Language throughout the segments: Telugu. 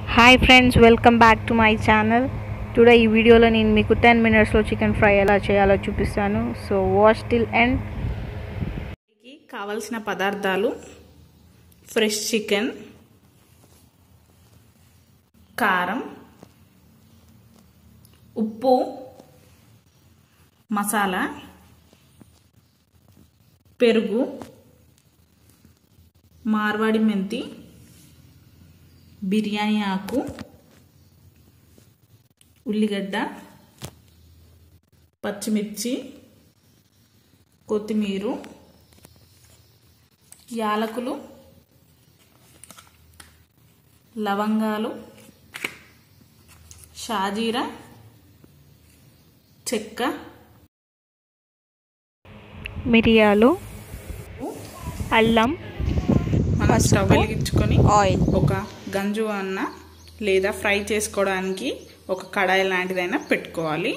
hi friends welcome back to my channel today ఈ వీడియోలో నేను మీకు టెన్ మినిట్స్లో చికెన్ ఫ్రై ఎలా చేయాలో చూపిస్తాను సో వాచ్ టిల్ ఎండ్ కి కావలసిన పదార్థాలు ఫ్రెష్ చికెన్ కారం ఉప్పు మసాలా పెరుగు మార్వాడి మెంతి బిర్యానీ ఆకు ఉల్లిగడ్డ పచ్చిమిర్చి కొత్తిమీర యాలకులు లవంగాలు షాజీరా చెక్క మిరియాలు అల్లం మనం స్టవ్ వెలిగించుకొని ఆయిల్ ఒక గంజు అన్న లేదా ఫ్రై చేసుకోవడానికి ఒక కడాయి లాంటిదైనా పెట్టుకోవాలి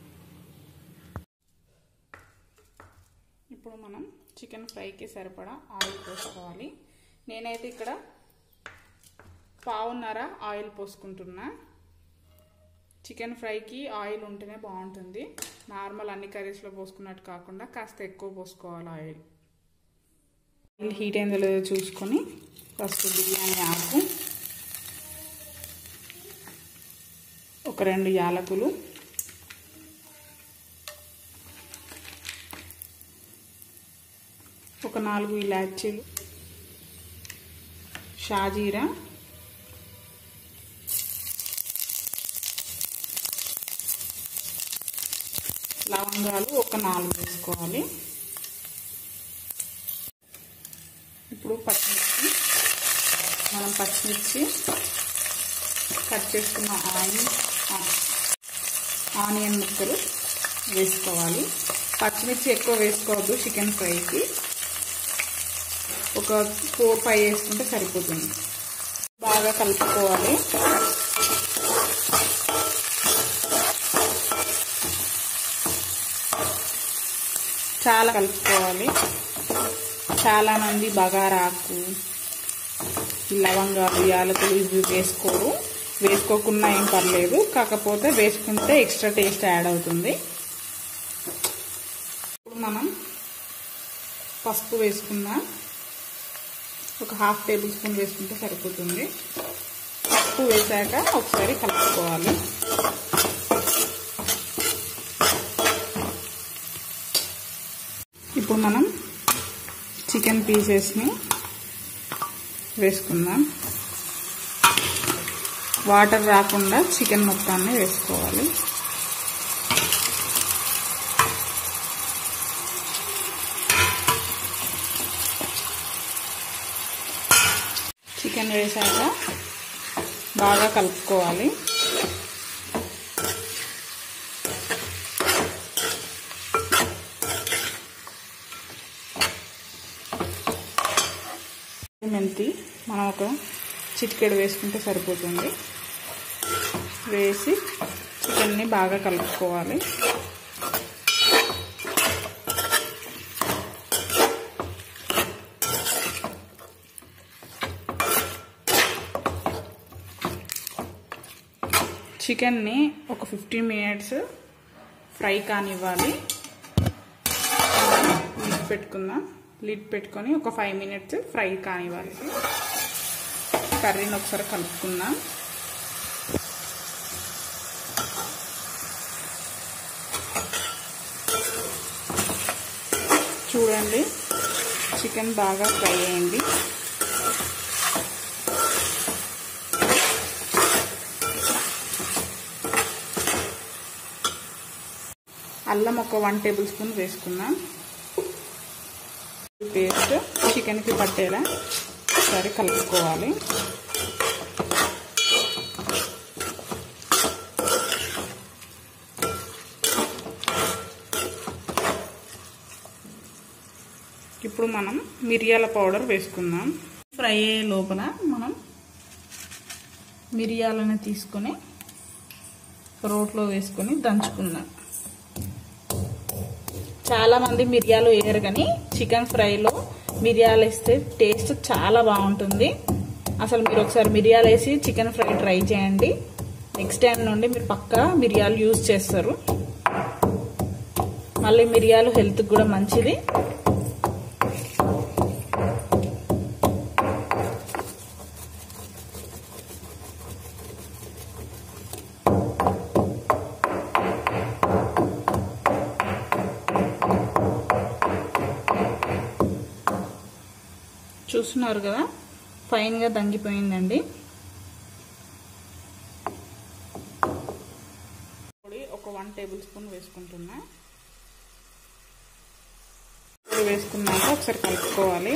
ఇప్పుడు మనం చికెన్ ఫ్రైకి సరిపడా ఆయిల్ పోసుకోవాలి నేనైతే ఇక్కడ పావున్నర ఆయిల్ పోసుకుంటున్నా చికెన్ ఫ్రైకి ఆయిల్ ఉంటేనే బాగుంటుంది నార్మల్ అన్ని కర్రీస్లో పోసుకున్నట్టు కాకుండా కాస్త ఎక్కువ పోసుకోవాలి ఆయిల్ ఆయిల్ హీట్ అయిందో లేదో చూసుకొని ఫస్ట్ బిర్యానీ ఆకు ఒక రెండు యాలకులు ఒక నాలుగు ఇలాచీలు షాజీరా లవంగాలు ఒక నాలుగు వేసుకోవాలి ఇప్పుడు పచ్చిమిర్చి మనం పచ్చిమిర్చి కట్ చేసుకున్న ఆయిల్ ఆనియన్ ముక్కలు వేసుకోవాలి పచ్చిమిర్చి ఎక్కువ వేసుకోవద్దు చికెన్ ఫ్రైకి ఒక ఫోర్ ఫైవ్ వేసుకుంటే సరిపోతుంది బాగా కలుపుకోవాలి చాలా కలుపుకోవాలి చాలామంది బగారాకు లవంగాలు యాలకులు ఇవి వేసుకోరు వేసుకోకుండా ఏం పర్లేదు కాకపోతే వేసుకుంటే ఎక్స్ట్రా టేస్ట్ యాడ్ అవుతుంది ఇప్పుడు మనం పసుపు వేసుకుందాం ఒక హాఫ్ టేబుల్ స్పూన్ వేసుకుంటే సరిపోతుంది పసుపు వేసాక ఒకసారి కలుపుకోవాలి ఇప్పుడు మనం చికెన్ పీసెస్ని వేసుకుందాం వాటర్ రాకుండా చికెన్ మొత్తాన్ని వేసుకోవాలి చికెన్ వేసాక బాగా కలుపుకోవాలి మెంతి మనం ఒక చిటికెడు వేసుకుంటే సరిపోతుంది వేసి చికెన్ని బాగా కలుపుకోవాలి చికెన్ని ఒక ఫిఫ్టీన్ మినిట్స్ ఫ్రై కానివ్వాలి లిడ్ పెట్టుకుందాం లిడ్ పెట్టుకొని ఒక ఫైవ్ మినిట్స్ ఫ్రై కానివ్వాలి కర్రీని ఒకసారి కలుపుకుందాం చూడండి చికెన్ బాగా ఫ్రై అయింది అల్లం ఒక వన్ టేబుల్ స్పూన్ వేసుకుందాం పేస్ట్ చికెన్కి పట్టేలా ఒకసారి కలుపుకోవాలి ఇప్పుడు మనం మిరియాల పౌడర్ వేసుకుందాం ఫ్రై అయ్యే లోపల మనం మిరియాలను తీసుకొని రోట్లో వేసుకొని దంచుకుందాం చాలా మంది మిరియాలు వేయరు కానీ చికెన్ ఫ్రైలో మిరియాలు వేస్తే టేస్ట్ చాలా బాగుంటుంది అసలు మీరు ఒకసారి మిరియాలు వేసి చికెన్ ఫ్రై ట్రై చేయండి నెక్స్ట్ టైం నుండి మీరు పక్కా మిరియాలు యూజ్ చేస్తారు మళ్ళీ మిరియాలు హెల్త్కి కూడా మంచిది చూస్తున్నారు కదా ఫైన్గా దంగిపోయిందండి పొడి ఒక వన్ టేబుల్ స్పూన్ వేసుకుంటున్నా పొడి వేసుకున్నాక ఒకసారి కలుపుకోవాలి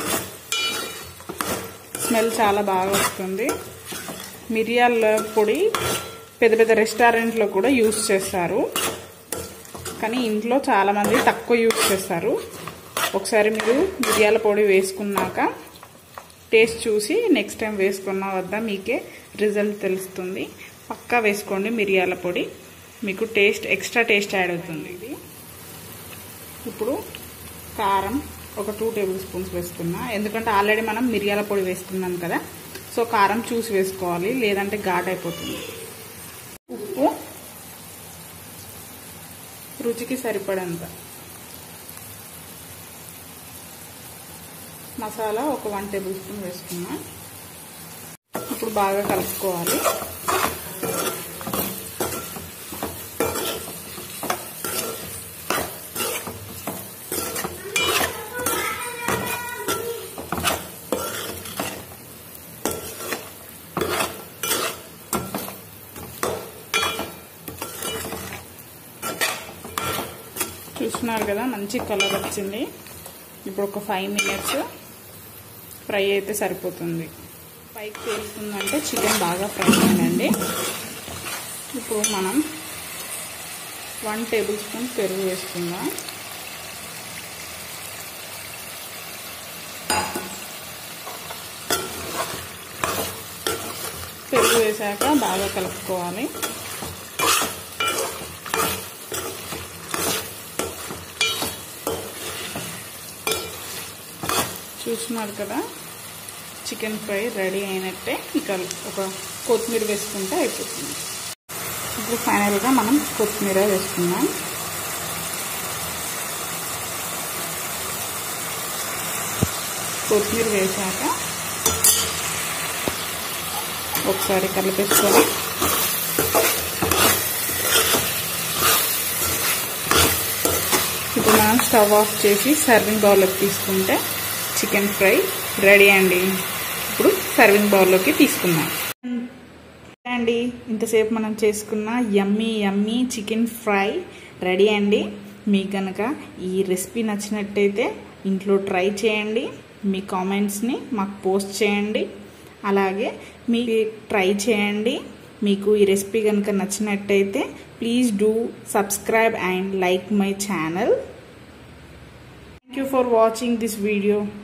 స్మెల్ చాలా బాగా వస్తుంది మిరియాల పొడి పెద్ద పెద్ద రెస్టారెంట్లో కూడా యూస్ చేస్తారు కానీ ఇంట్లో చాలామంది తక్కువ యూస్ చేస్తారు ఒకసారి మీరు మిరియాల పొడి వేసుకున్నాక టేస్ట్ చూసి నెక్స్ట్ టైం వేసుకున్న వద్ద మీకే రిజల్ట్ తెలుస్తుంది పక్కా వేసుకోండి మిరియాల పొడి మీకు టేస్ట్ ఎక్స్ట్రా టేస్ట్ యాడ్ అవుతుంది ఇది ఇప్పుడు కారం ఒక టూ టేబుల్ స్పూన్స్ వేసుకున్నా ఎందుకంటే ఆల్రెడీ మనం మిరియాల పొడి వేసుకున్నాం కదా సో కారం చూసి వేసుకోవాలి లేదంటే ఘాట్ అయిపోతుంది ఉప్పు రుచికి సరిపడంత మసాలా ఒక వన్ టేబుల్ స్పూన్ వేసుకున్నా ఇప్పుడు బాగా కలుపుకోవాలి చూస్తున్నారు కదా మంచి కలర్ వచ్చింది ఇప్పుడు ఒక ఫైవ్ మినిట్స్ ఫ్రై అయితే సరిపోతుంది పైకి తేలుతుందంటే చికెన్ బాగా ఫ్రై అయిందండి ఇప్పుడు మనం వన్ టేబుల్ స్పూన్ పెరుగు వేసుకుందాం పెరుగు వేసాక బాగా కలుపుకోవాలి చూస్తున్నారు కదా చికెన్ ఫ్రై రెడీ అయినట్టే ఇక ఒక కొత్తిమీర వేసుకుంటే అయిపోతుంది ఇప్పుడు ఫైనల్గా మనం కొత్తిమీర వేసుకున్నాం కొత్తిమీర వేసాక ఒకసారి కలిపేసుకొని ఇప్పుడు మనం స్టవ్ ఆఫ్ చేసి సర్వింగ్ బౌల్లోకి తీసుకుంటే చికెన్ ఫ్రై రెడీ అండి ఇప్పుడు సర్వింగ్ బౌల్లోకి తీసుకుందాం అండి ఇంతసేపు మనం చేసుకున్న yummy yummy chicken fry ready అండి మీకు కనుక ఈ రెసిపీ నచ్చినట్టయితే ఇంట్లో ట్రై చేయండి మీ కామెంట్స్ని మాకు పోస్ట్ చేయండి అలాగే మీరు ట్రై చేయండి మీకు ఈ రెసిపీ కనుక నచ్చినట్టయితే please do subscribe and like my channel thank you for watching this video